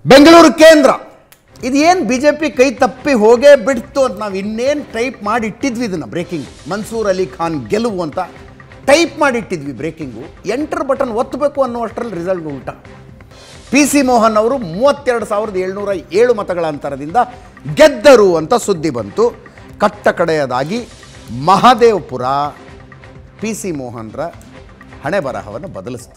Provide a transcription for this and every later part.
ಬೆಂಗಳೂರು ಕೇಂದ್ರ ಇದು ಏನು ಬಿ ಜೆ ಪಿ ಕೈ ತಪ್ಪಿ ಹೋಗೇ ಬಿಡ್ತು ಅಂತ ನಾವು ಇನ್ನೇನು ಟೈಪ್ ಮಾಡಿ ಇಟ್ಟಿದ್ವಿ ಇದನ್ನು ಬ್ರೇಕಿಂಗ್ ಮನ್ಸೂರ್ ಅಲಿ ಖಾನ್ ಗೆಲುವು ಅಂತ ಟೈಪ್ ಮಾಡಿ ಇಟ್ಟಿದ್ವಿ ಬ್ರೇಕಿಂಗು ಎಂಟರ್ ಬಟನ್ ಒತ್ತಬೇಕು ಅನ್ನುವಷ್ಟರಲ್ಲಿ ರಿಸಲ್ಟ್ ಉಲ್ಟಾ ಪಿ ಸಿ ಮೋಹನ್ ಅವರು ಮೂವತ್ತೆರಡು ಸಾವಿರದ ಏಳ್ನೂರ ಏಳು ಮತಗಳ ಅಂತರದಿಂದ ಗೆದ್ದರು ಅಂತ ಸುದ್ದಿ ಬಂತು ಕಟ್ಟ ಕಡೆಯದಾಗಿ ಮಹದೇವಪುರ ಪಿ ಸಿ ಮೋಹನ್ರ ಹಣೆ ಬರಹವನ್ನು ಬದಲಿಸ್ತು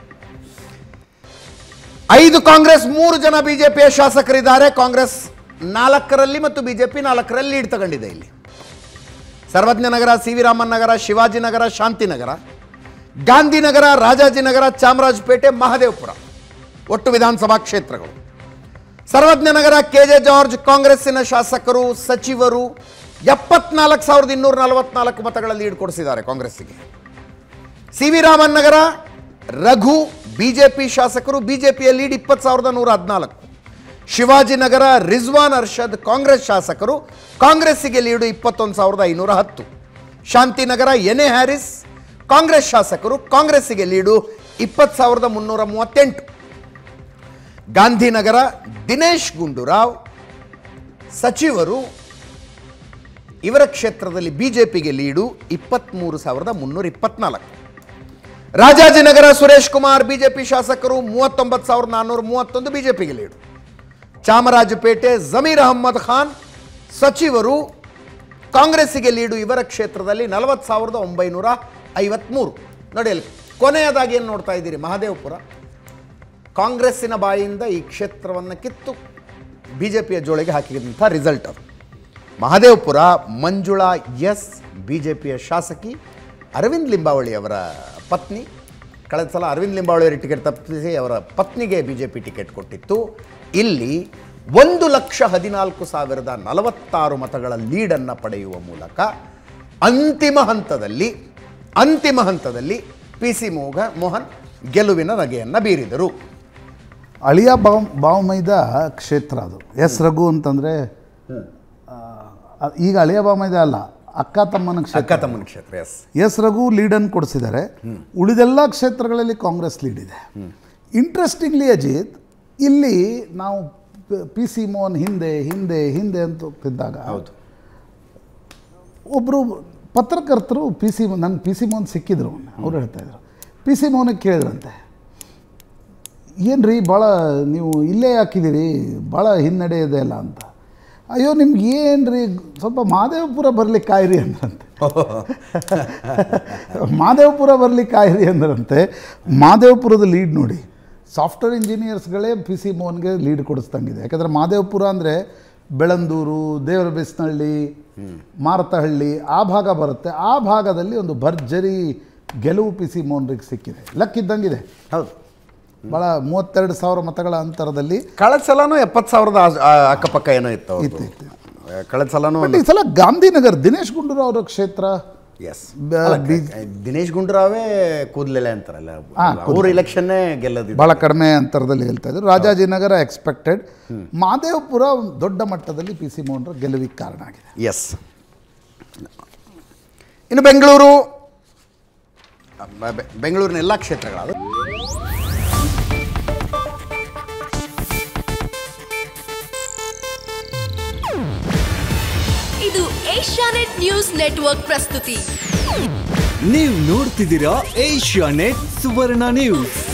ಐದು ಕಾಂಗ್ರೆಸ್ ಮೂರು ಜನ ಬಿಜೆಪಿಯ ಶಾಸಕರಿದ್ದಾರೆ ಕಾಂಗ್ರೆಸ್ ನಾಲ್ಕರಲ್ಲಿ ಮತ್ತು ಬಿಜೆಪಿ ನಾಲ್ಕರಲ್ಲಿ ಲೀಡ್ ತಗೊಂಡಿದೆ ಇಲ್ಲಿ ಸರ್ವಜ್ಞ ನಗರ ಸಿ ವಿ ರಾಮನ್ ನಗರ ಶಿವಾಜಿನಗರ ಶಾಂತಿನಗರ ಗಾಂಧಿನಗರ ರಾಜಾಜಿನಗರ ಚಾಮರಾಜಪೇಟೆ ಮಹದೇವಪುರ ಒಟ್ಟು ವಿಧಾನಸಭಾ ಕ್ಷೇತ್ರಗಳು ಸರ್ವಜ್ಞ ನಗರ ಕೆ ಜೆ ಜಾರ್ಜ್ ಕಾಂಗ್ರೆಸ್ಸಿನ ಶಾಸಕರು ಸಚಿವರು ಎಪ್ಪತ್ನಾಲ್ಕು ಸಾವಿರದ ಇನ್ನೂರ ನಲವತ್ನಾಲ್ಕು ಮತಗಳ ಲೀಡ್ ಕೊಡಿಸಿದ್ದಾರೆ ಕಾಂಗ್ರೆಸ್ಸಿಗೆ C V Raman Nagar Raghu BJP ಶಾಸಕರು ಬಿಜೆಪಿಯ ಲೀಡ್ ಇಪ್ಪತ್ತು ಸಾವಿರದ ನೂರ ಹದಿನಾಲ್ಕು ಶಿವಾಜಿನಗರ ರಿಜ್ವಾನ್ ಅರ್ಷದ್ ಕಾಂಗ್ರೆಸ್ ಶಾಸಕರು ಕಾಂಗ್ರೆಸ್ಸಿಗೆ ಲೀಡು ಇಪ್ಪತ್ತೊಂದು ಸಾವಿರದ ಐನೂರ ಹತ್ತು ಶಾಂತಿನಗರ ಎನ್ ಎ ಹ್ಯಾರಿಸ್ ಕಾಂಗ್ರೆಸ್ ಶಾಸಕರು ಕಾಂಗ್ರೆಸ್ಸಿಗೆ ಲೀಡು ಇಪ್ಪತ್ತು ಸಾವಿರದ ಮುನ್ನೂರ ಮೂವತ್ತೆಂಟು ಗಾಂಧಿನಗರ ದಿನೇಶ್ ಗುಂಡೂರಾವ್ ಸಚಿವರು ಇವರ ಕ್ಷೇತ್ರದಲ್ಲಿ ಬಿಜೆಪಿಗೆ ಲೀಡು ಇಪ್ಪತ್ತ್ಮೂರು ಸಾವಿರದ ಮುನ್ನೂರ ಇಪ್ಪತ್ನಾಲ್ಕು ರಾಜಾಜಿನಗರ ಸುರೇಶ್ ಕುಮಾರ್ ಬಿಜೆಪಿ ಶಾಸಕರು ಮೂವತ್ತೊಂಬತ್ತು ಸಾವಿರದ ನಾನ್ನೂರ ಮೂವತ್ತೊಂದು ಬಿಜೆಪಿಗೆ ಲೀಡು ಚಾಮರಾಜಪೇಟೆ ಜಮೀರ್ ಅಹಮ್ಮದ್ ಖಾನ್ ಸಚಿವರು ಕಾಂಗ್ರೆಸ್ಸಿಗೆ ಲೀಡು ಇವರ ಕ್ಷೇತ್ರದಲ್ಲಿ ನಲವತ್ತು ಸಾವಿರದ ಒಂಬೈನೂರ ಐವತ್ತ್ಮೂರು ನೋಡಿ ಅಲ್ಲಿ ಕೊನೆಯದಾಗಿ ಏನು ನೋಡ್ತಾ ಇದ್ದೀರಿ ಮಹದೇವಪುರ ಕಾಂಗ್ರೆಸ್ಸಿನ ಬಾಯಿಯಿಂದ ಈ ಕ್ಷೇತ್ರವನ್ನು ಕಿತ್ತು ಬಿ ಜೆ ಪಿಯ ಜೋಳಿಗೆ ಹಾಕಿದಂಥ ರಿಸಲ್ಟ್ ಅದು Mahadevapura Manjula S B J ಪಿಯ ಶಾಸಕಿ ಅರವಿಂದ್ ಲಿಂಬಾವಳಿ ಅವರ ಪತ್ನಿ ಕಳೆದ ಸಲ ಅರವಿಂದ್ ಲಿಂಬಾವಳಿ ಅವರ ಟಿಕೆಟ್ ತಪ್ಪಿಸಿ ಅವರ ಪತ್ನಿಗೆ ಬಿ ಜೆ ಪಿ ಟಿಕೆಟ್ ಕೊಟ್ಟಿತ್ತು ಇಲ್ಲಿ ಒಂದು ಲಕ್ಷ ಹದಿನಾಲ್ಕು ಸಾವಿರದ ನಲವತ್ತಾರು ಮತಗಳ ಲೀಡನ್ನು ಪಡೆಯುವ ಮೂಲಕ ಅಂತಿಮ ಹಂತದಲ್ಲಿ ಅಂತಿಮ ಹಂತದಲ್ಲಿ ಪಿ ಸಿ ಮೋಗ ಮೋಹನ್ ಗೆಲುವಿನ ನಗೆಯನ್ನು ಬೀರಿದರು ಅಳಿಯ ಬಾವ್ ಬಾವಮೈದ ಕ್ಷೇತ್ರ ಅದು ಎಸ್ ರಘು ಅಂತಂದರೆ ಈಗ ಅಳಿಯ ಬಾವಮೈದ ಅಲ್ಲ ಅಕ್ಕ ತಮ್ಮನ ಅಕ್ಕ ಕ್ಷೇತ್ರ ತಮ್ಮನ ಕ್ಷೇತ್ರ ಎಸ್ ಎಸ್ ರಘು ಲೀಡನ್ನು ಕೊಡಿಸಿದ್ದಾರೆ ಉಳಿದೆಲ್ಲ ಕ್ಷೇತ್ರಗಳಲ್ಲಿ ಕಾಂಗ್ರೆಸ್ ಲೀಡ್ ಇದೆ ಇಂಟ್ರೆಸ್ಟಿಂಗ್ಲಿ ಅಜಿತ್ ಇಲ್ಲಿ ನಾವು ಪಿ ಸಿ ಮೋಹನ್ ಹಿಂದೆ ಹಿಂದೆ ಹಿಂದೆ ಅಂತ ಹೋಗ್ತಿದ್ದಾಗ ಹೌದು ಒಬ್ಬರು ಪತ್ರಕರ್ತರು ಪಿ ಸಿ ನಂಗೆ ಪಿ ಸಿ ಮೋಹನ್ ಸಿಕ್ಕಿದ್ರು ಮೊನ್ನೆ. ಅವ್ರು ಹೇಳ್ತಾ ಇದ್ರು ಪಿ ಸಿ ಮೋಹನಿಗೆ ಕೇಳಿದ್ರಂತೆ ಏನು ರೀ ಭಾಳ ನೀವು ಇಲ್ಲೇ ಹಾಕಿದ್ದೀರಿ ಭಾಳ ಹಿನ್ನಡೆ ಇದೆ ಅಲ್ಲ ಅಂತ ಅಯ್ಯೋ ನಿಮ್ಗೆ ಏನು ರೀ ಸ್ವಲ್ಪ ಮಾದೇವಪುರ ಬರ್ಲಿಕ್ಕೆ ಕಾಯಿರಿ ಅಂದ್ರಂತೆ ಮಾದೇವಪುರ ಬರ್ಲಿಕ್ಕೆ ಕಾಯಿರಿ ಅಂದ್ರಂತೆ ಮಾದೇವಪುರದ ಲೀಡ್ ನೋಡಿ ಸಾಫ್ಟ್ವೇರ್ ಇಂಜಿನಿಯರ್ಸ್ಗಳೇ ಪಿ ಸಿ ಮೋಹನ್ಗೆ ಲೀಡ್ ಕೊಡಿಸ್ದಂಗಿದೆ ಯಾಕಂದರೆ ಮಾದೇವಪುರ ಅಂದರೆ ಬೆಳಂದೂರು ದೇವರ ಬೆಸ್ನಹಳ್ಳಿ ಮಾರತಹಳ್ಳಿ ಆ ಭಾಗ ಬರುತ್ತೆ ಆ ಭಾಗದಲ್ಲಿ ಒಂದು ಭರ್ಜರಿ ಗೆಲುವು ಪಿ ಸಿ ಮೋಹನ್ರಿಗೆ ಸಿಕ್ಕಿದೆ ಲಕ್ಕಿದ್ದಂಗಿದೆ ಹೌದು ಭಾಳ ಮೂವತ್ತೆರಡು ಸಾವಿರ ಮತಗಳ ಅಂತರದಲ್ಲಿ ಕಳೆದ ಸಲನೂ ಎಪ್ಪತ್ತು ಸಾವಿರದ ಆ- ಆ- ಅಕ್ಕಪಕ್ಕ ಏನೋ ಇತ್ತು ಅವ್ರ್ದು. ಇತ್ತು, ಕಳೆದ ಸಲನೂ ಬಟ್ ಈ ಸಲ ಗಾಂಧಿನಗರ್ ದಿನೇಶ್ ಗುಂಡೂರಾವ್ ಅವರ ಕ್ಷೇತ್ರ ಎಸ್ ಬ- ಬಿ- ದಿನೇಶ್ ಗುಂಡೂರಾವೇ ಕೂದಲೆಲೆ ಅಂತಾರಲ್ಲ ಅವ್ರ ಇಲೆಕ್ಷನ್ನೇ ಗೆಲ್ಲದಿದ್ದು ಭಾಳ ಕಡಿಮೆ ಅಂತರದಲ್ಲಿ ಹೇಳ್ತಾ ಇದ್ರು ರಾಜಾಜಿನಗರ ಎಕ್ಸ್ಪೆಕ್ಟೆಡ್ ಮಾದೇವಪುರ ದೊಡ್ಡ ಮಟ್ಟದಲ್ಲಿ ಪಿ ಸಿ ಮೋಹನ್ರ ಗೆಲುವಿಗೆ ಕಾರಣ ಆಗಿದೆ ಎಸ್ ಇನ್ನು ಬೆಂಗಳೂರು ಬೆ- ಬೆ- ಬೆಂಗಳೂರಿನ ಎಲ್ಲ ಕ್ಷೇತ್ರಗಳಾದ ಇದು ಏಷ್ಯಾನೆಟ್ ನ್ಯೂಸ್ ನೆಟ್ವರ್ಕ್ ಪ್ರಸ್ತುತಿ ನೀವು ನೋಡ್ತಿದ್ದೀರಾ ಏಷ್ಯಾ ನೆಟ್ ಸುವರ್ಣ ನ್ಯೂಸ್